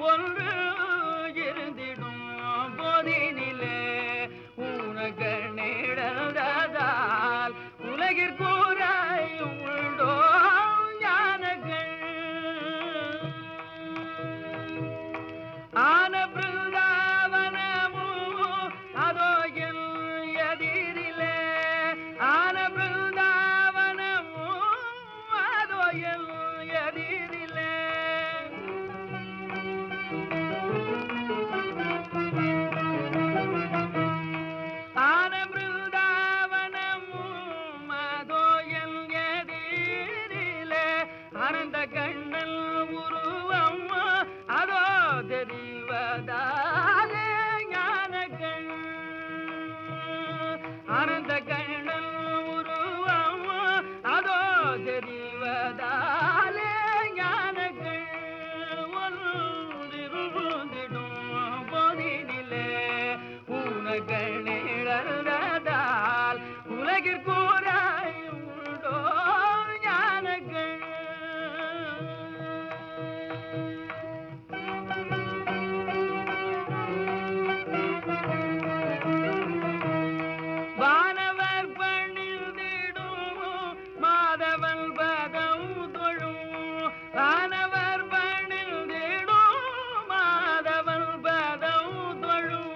ஒன்று இருந்திடும் போதினிலே உனக்கு நிழந்தால் உலகிற்கூராய் உண்டோ ஞானங்கள் ஆன பிருந்தாவனமு அதோ என் எதிரிலே ஆன பிருந்தாவனமு அதோ என் எதிரிலே ஆன பிருந்தாவனமும் அதோ என் எதிரிலே ஆனந்த கண்ணல் உருவம் அதோ தெரிவதாலே ஞானங்கள் ஆனந்த கண்ணல் உருவம் அதோ தெரிவதாலே ஞானங்கள் ஒன்றிருந்திடும் போதினிலே உனகள் நிழந்தால் உலகிற்கூராய் உண்டோ ஞானங்கள் வானவர் பணிந்திடும் மாதவன் பதம் தொழும் வானவர் பணிந்திடும் மாதவன் பதம் தொழும்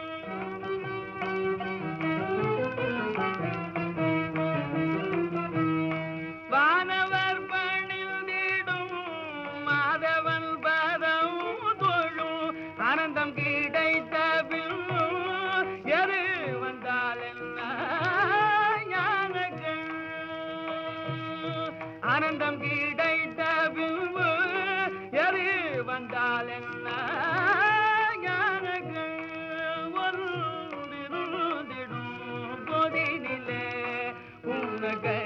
வானவர் பணிந்திடும் மாதவன் பதம் தொழும் ஆனந்தம் கிடைத்த பின்னும் எது வந்தால் என்ன ஞானங்கள் ஆனந்தம் கிடைத்த பின்பு எது வந்தால் என்ன ஞானங்கள் ஒன்றிருந்திடும் பொதினிலே உனக்கு